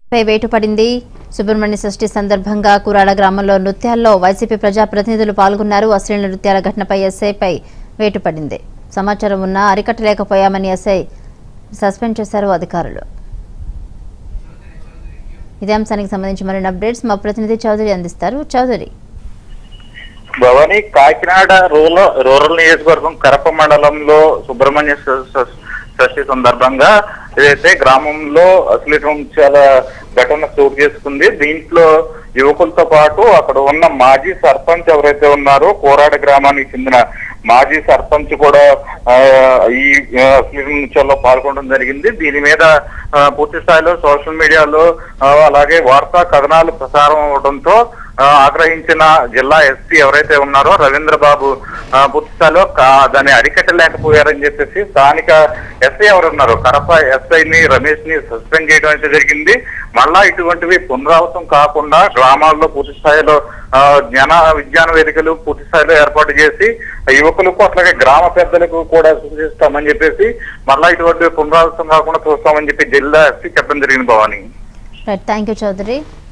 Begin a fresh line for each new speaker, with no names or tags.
పై వేటు పడింది సుబ్రహ్మణ్య షష్ఠి సందర్భంగా కురాడ గ్రామంలో నృత్యాల్లో వైసీపీ ప్రజాప్రతినిధులు పాల్గొన్నారు అశ్లీల నృత్యాల ఘటనపై ఎస్ఐపై వేటు పడింది సమాచారం ఉన్నా అరికట్టలేకపోయామని ఎస్ఐ సస్పెండ్ చేశారు అధికారులు ఇదే అంశానికి సంబంధించి మరిన్ని అప్డేట్స్ మా ప్రతినిధి చౌదరి అందిస్తారు చౌదరి
భవాని కాకినాడ రూరల్ రూరల్ నియోజకవర్గం కరప మండలంలో సుబ్రహ్మణ్య ష- ష- షష్ఠి సందర్భంగా ఏదైతే గ్రామంలో అసలు చాలా ఘటన చోటు చేసుకుంది దీంట్లో యువకులతో పాటు అక్కడ ఉన్న మాజీ సర్పంచ్ ఎవరైతే ఉన్నారో కోరాడ గ్రామానికి చెందిన మాజీ సర్పంచ్ కూడా ఆ, ఈ అశ్లీలంలో పాల్గొనడం జరిగింది దీని మీద ఆ, పూర్తి స్థాయిలో సోషల్ మీడియాలో ఆ, అలాగే వార్తా కథనాలు ప్రసారం అవడంతో ఆ, ఆగ్రహించిన జిల్లా ఎస్పీ ఎవరైతే ఉన్నారో రవీంద్ర బాబు ఆ, పూర్తి స్థాయిలో కా- దాన్ని అరికట్టలేకపోయారని చెప్పేసి స్థానిక ఎస్ఐ ఎవరు ఉన్నారు కడప ఎస్ఐని రమేష్ ని సస్పెండ్ చేయడం అయితే జరిగింది మళ్ళా ఇటువంటివి పునరావృతం కాకుండా గ్రామాల్లో పూర్తి స్థాయిలో ఆ, జ్ఞాన విజ్ఞాన వేదికలు పూర్తి స్థాయిలో ఏర్పాటు చేసి యువకులకు అట్లాగే గ్రామ పెద్దలకు కూడా సూచిస్తామని చెప్పేసి మళ్ళా ఇటువంటి పునరావృతం కాకుండా చూస్తామని చెప్పి జిల్లా ఎస్పీ చెప్పడం జరిగింది Bhavani
right thank you Chowdary